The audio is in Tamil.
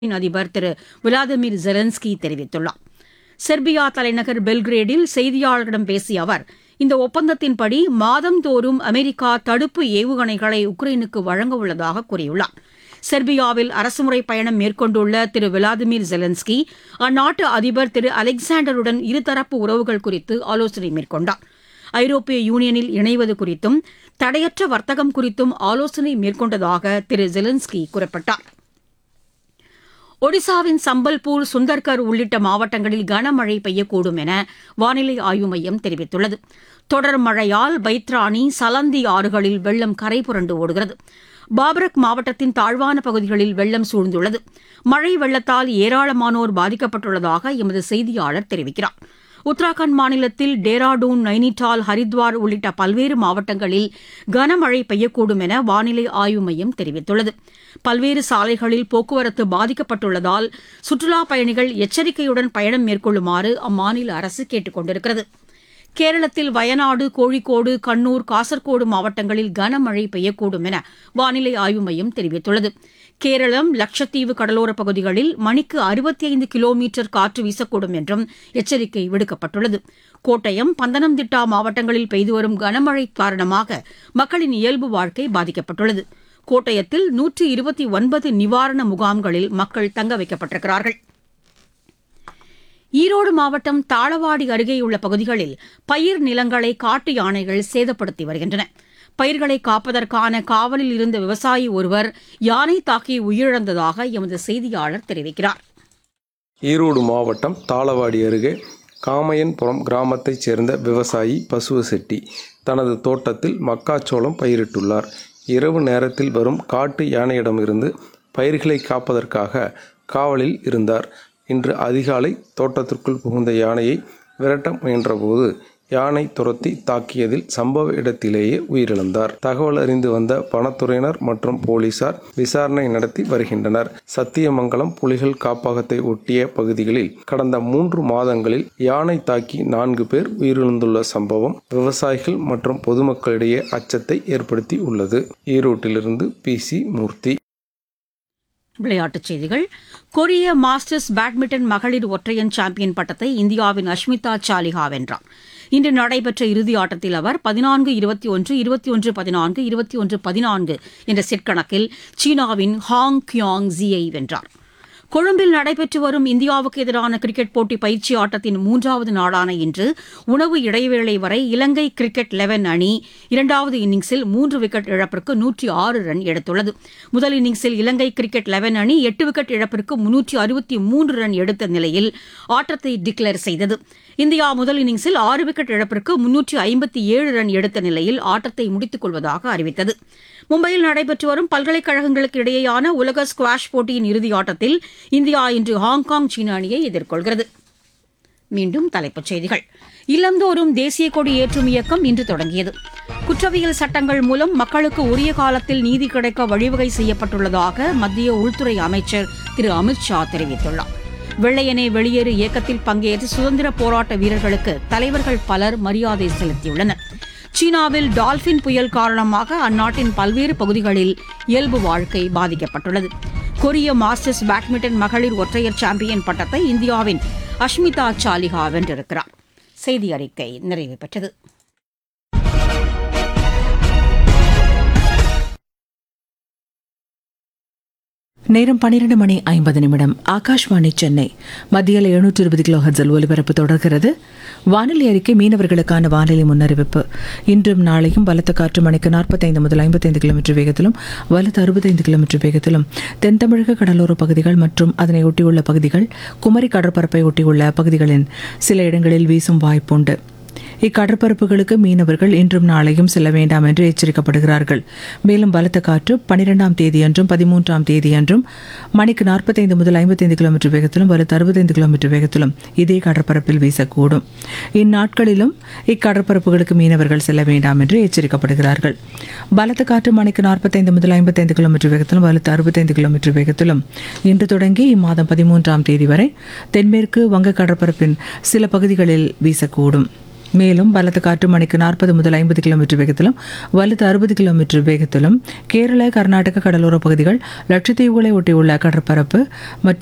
உக்ரைன் அதிபர் திரு விளாடிமிர் ஜெலன்ஸ்கி தெரிவித்துள்ளார் செர்பியா தலைநகர் பெல்கிரேடில் செய்தியாளர்களிடம் பேசிய அவர் இந்த ஒப்பந்தத்தின்படி மாதந்தோறும் அமெரிக்கா தடுப்பு ஏவுகணைகளை உக்ரைனுக்கு வழங்க உள்ளதாக கூறியுள்ளார் செர்பியாவில் அரசுமுறை பயணம் மேற்கொண்டுள்ள திரு விளாடிமிர் ஜெலன்ஸ்கி அந்நாட்டு அதிபர் திரு அலெக்சாண்டருடன் இருதரப்பு உறவுகள் குறித்து ஆலோசனை மேற்கொண்டார் ஐரோப்பிய யூனியனில் இணைவது குறித்தும் தடையற்ற வர்த்தகம் குறித்தும் ஆலோசனை மேற்கொண்டதாக திரு ஜெலன்ஸ்கி குறிப்பிட்டார் ஒடிசாவின் சம்பல்பூர் சுந்தர்கர் உள்ளிட்ட மாவட்டங்களில் கனமழை பெய்யக்கூடும் என வானிலை ஆய்வு மையம் தெரிவித்துள்ளது தொடர் மழையால் பைத்ராணி சலந்தி ஆறுகளில் வெள்ளம் கரை புரண்டு ஓடுகிறது பாபரக் மாவட்டத்தின் தாழ்வான பகுதிகளில் வெள்ளம் சூழ்ந்துள்ளது மழை வெள்ளத்தால் ஏராளமானோர் பாதிக்கப்பட்டுள்ளதாக எமது செய்தியாளர் தெரிவிக்கிறார் உத்தராகண்ட் மாநிலத்தில் டேராடூன் நைனிடால் ஹரித்வார் உள்ளிட்ட பல்வேறு மாவட்டங்களில் கனமழை பெய்யக்கூடும் என வானிலை ஆய்வு மையம் தெரிவித்துள்ளது பல்வேறு சாலைகளில் போக்குவரத்து பாதிக்கப்பட்டுள்ளதால் சுற்றுலாப் பயணிகள் எச்சரிக்கையுடன் பயணம் மேற்கொள்ளுமாறு அம்மாநில அரசு கேட்டுக் கொண்டிருக்கிறது கேரளத்தில் வயநாடு கோழிக்கோடு கண்ணூர் காசர்கோடு மாவட்டங்களில் கனமழை பெய்யக்கூடும் என வானிலை ஆய்வு மையம் தெரிவித்துள்ளது கேரளம் லட்சத்தீவு கடலோரப் பகுதிகளில் மணிக்கு அறுபத்தி ஐந்து கிலோமீட்டர் காற்று வீசக்கூடும் என்றும் எச்சரிக்கை விடுக்கப்பட்டுள்ளது கோட்டயம் பந்தனம்திட்டா மாவட்டங்களில் பெய்து வரும் கனமழை காரணமாக மக்களின் இயல்பு வாழ்க்கை பாதிக்கப்பட்டுள்ளது கோட்டயத்தில் நூற்றி இருபத்தி ஒன்பது நிவாரண முகாம்களில் மக்கள் தங்க வைக்கப்பட்டிருக்கிறார்கள் ஈரோடு மாவட்டம் தாளவாடி அருகேயுள்ள பகுதிகளில் பயிர் நிலங்களை காட்டு யானைகள் சேதப்படுத்தி வருகின்றன பயிர்களை காப்பதற்கான காவலில் இருந்த விவசாயி ஒருவர் யானை தாக்கி உயிரிழந்ததாக எமது செய்தியாளர் தெரிவிக்கிறார் ஈரோடு மாவட்டம் தாளவாடி அருகே காமையன்புரம் கிராமத்தைச் சேர்ந்த விவசாயி பசுவ செட்டி தனது தோட்டத்தில் மக்காச்சோளம் பயிரிட்டுள்ளார் இரவு நேரத்தில் வரும் காட்டு யானையிடமிருந்து பயிர்களை காப்பதற்காக காவலில் இருந்தார் இன்று அதிகாலை தோட்டத்திற்குள் புகுந்த யானையை விரட்ட முயன்றபோது யானை துரத்தி தாக்கியதில் சம்பவ இடத்திலேயே உயிரிழந்தார் தகவல் அறிந்து வந்த வனத்துறையினர் மற்றும் போலீசார் விசாரணை நடத்தி வருகின்றனர் சத்தியமங்கலம் புலிகள் காப்பகத்தை ஒட்டிய பகுதிகளில் கடந்த மூன்று மாதங்களில் யானை தாக்கி நான்கு பேர் உயிரிழந்துள்ள சம்பவம் விவசாயிகள் மற்றும் பொதுமக்களிடையே அச்சத்தை ஏற்படுத்தி உள்ளது ஈரோட்டிலிருந்து பி சி மூர்த்தி விளையாட்டுச் செய்திகள் கொரிய மாஸ்டர்ஸ் பேட்மிண்டன் மகளிர் ஒற்றையன் சாம்பியன் பட்டத்தை இந்தியாவின் அஷ்மிதா சாலிஹா வென்றார் இன்று நடைபெற்ற இறுதி ஆட்டத்தில் அவர் பதினான்கு இருபத்தி ஒன்று இருபத்தி ஒன்று பதினான்கு இருபத்தி ஒன்று பதினான்கு என்ற செட் கணக்கில் சீனாவின் ஹாங் கியாங் ஜியை வென்றார் கொழும்பில் நடைபெற்று வரும் இந்தியாவுக்கு எதிரான கிரிக்கெட் போட்டி பயிற்சி ஆட்டத்தின் மூன்றாவது நாளான இன்று உணவு இடைவேளை வரை இலங்கை கிரிக்கெட் லெவன் அணி இரண்டாவது இன்னிங்ஸில் மூன்று விக்கெட் இழப்பிற்கு நூற்றி ஆறு ரன் எடுத்துள்ளது முதல் இன்னிங்ஸில் இலங்கை கிரிக்கெட் லெவன் அணி எட்டு விக்கெட் இழப்பிற்கு முன்னூற்றி அறுபத்தி மூன்று ரன் எடுத்த நிலையில் ஆட்டத்தை டிக்ளேர் செய்தது இந்தியா முதல் இன்னிங்ஸில் ஆறு விக்கெட் இழப்பிற்கு முன்னூற்றி ஐம்பத்தி ஏழு ரன் எடுத்த நிலையில் ஆட்டத்தை முடித்துக் கொள்வதாக அறிவித்தது மும்பையில் நடைபெற்று வரும் பல்கலைக்கழகங்களுக்கு இடையேயான உலக ஸ்குவாஷ் போட்டியின் இறுதி ஆட்டத்தில் இந்தியா இன்று ஹாங்காங் சீன அணியை எதிர்கொள்கிறது மீண்டும் தலைப்புச் செய்திகள் இல்லந்தோறும் தேசிய கொடி ஏற்றும் இயக்கம் இன்று தொடங்கியது குற்றவியல் சட்டங்கள் மூலம் மக்களுக்கு உரிய காலத்தில் நீதி கிடைக்க வழிவகை செய்யப்பட்டுள்ளதாக மத்திய உள்துறை அமைச்சர் திரு அமித் ஷா தெரிவித்துள்ளார் வெள்ளையனே வெளியேறு இயக்கத்தில் பங்கேற்று சுதந்திர போராட்ட வீரர்களுக்கு தலைவர்கள் பலர் மரியாதை செலுத்தியுள்ளனர் சீனாவில் டால்பின் புயல் காரணமாக அந்நாட்டின் பல்வேறு பகுதிகளில் இயல்பு வாழ்க்கை பாதிக்கப்பட்டுள்ளது கொரிய மாஸ்டர்ஸ் பேட்மிண்டன் மகளிர் ஒற்றையர் சாம்பியன் பட்டத்தை இந்தியாவின் அஷ்மிதா சாலிஹா வென்றிருக்கிறார் செய்தி அறிக்கை நிறைவு பெற்றது நேரம் பன்னிரண்டு மணி ஐம்பது நிமிடம் ஆகாஷ்வாணி சென்னை மத்தியில் எழுநூற்றி இருபது கிலோ ஹர்ஜல் ஒலிபரப்பு தொடர்கிறது வானிலை அறிக்கை மீனவர்களுக்கான வானிலை முன்னறிவிப்பு இன்றும் நாளையும் பலத்த காற்று மணிக்கு நாற்பத்தைந்து முதல் ஐம்பத்தைந்து கிலோமீட்டர் வேகத்திலும் வலுத்து அறுபத்தைந்து கிலோமீட்டர் வேகத்திலும் தென் தமிழக கடலோர பகுதிகள் மற்றும் அதனை ஒட்டியுள்ள பகுதிகள் குமரி கடற்பரப்பை ஒட்டியுள்ள பகுதிகளின் சில இடங்களில் வீசும் வாய்ப்புண்டு இக்கடற்பரப்புகளுக்கு மீனவர்கள் இன்றும் நாளையும் செல்ல வேண்டாம் என்று எச்சரிக்கப்படுகிறார்கள் மேலும் பலத்த காற்று பனிரெண்டாம் தேதியன்றும் பதிமூன்றாம் தேதியன்றும் மணிக்கு நாற்பத்தைந்து முதல் ஐம்பத்தைந்து கிலோமீட்டர் வேகத்திலும் வலுத்து அறுபத்தைந்து கிலோமீட்டர் வேகத்திலும் இதே கடற்பரப்பில் வீசக்கூடும் இந்நாட்களிலும் இக்கடற்பரப்புகளுக்கு மீனவர்கள் செல்ல வேண்டாம் என்று எச்சரிக்கப்படுகிறார்கள் பலத்த காற்று மணிக்கு நாற்பத்தைந்து முதல் ஐம்பத்தைந்து கிலோமீட்டர் வேகத்திலும் வலுத்து அறுபத்தைந்து கிலோமீட்டர் வேகத்திலும் இன்று தொடங்கி இம்மாதம் பதிமூன்றாம் தேதி வரை தென்மேற்கு வங்க கடற்பரப்பின் சில பகுதிகளில் வீசக்கூடும் மேலும் பலத்த காற்று மணிக்கு நாற்பது முதல் ஐம்பது கிலோமீட்டர் வேகத்திலும் வலுத்து அறுபது கிலோமீட்டர் வேகத்திலும் கேரள கர்நாடக கடலோர பகுதிகள் லட்சத்தீவுகளை ஒட்டியுள்ள கடற்பரப்பு மற்றும்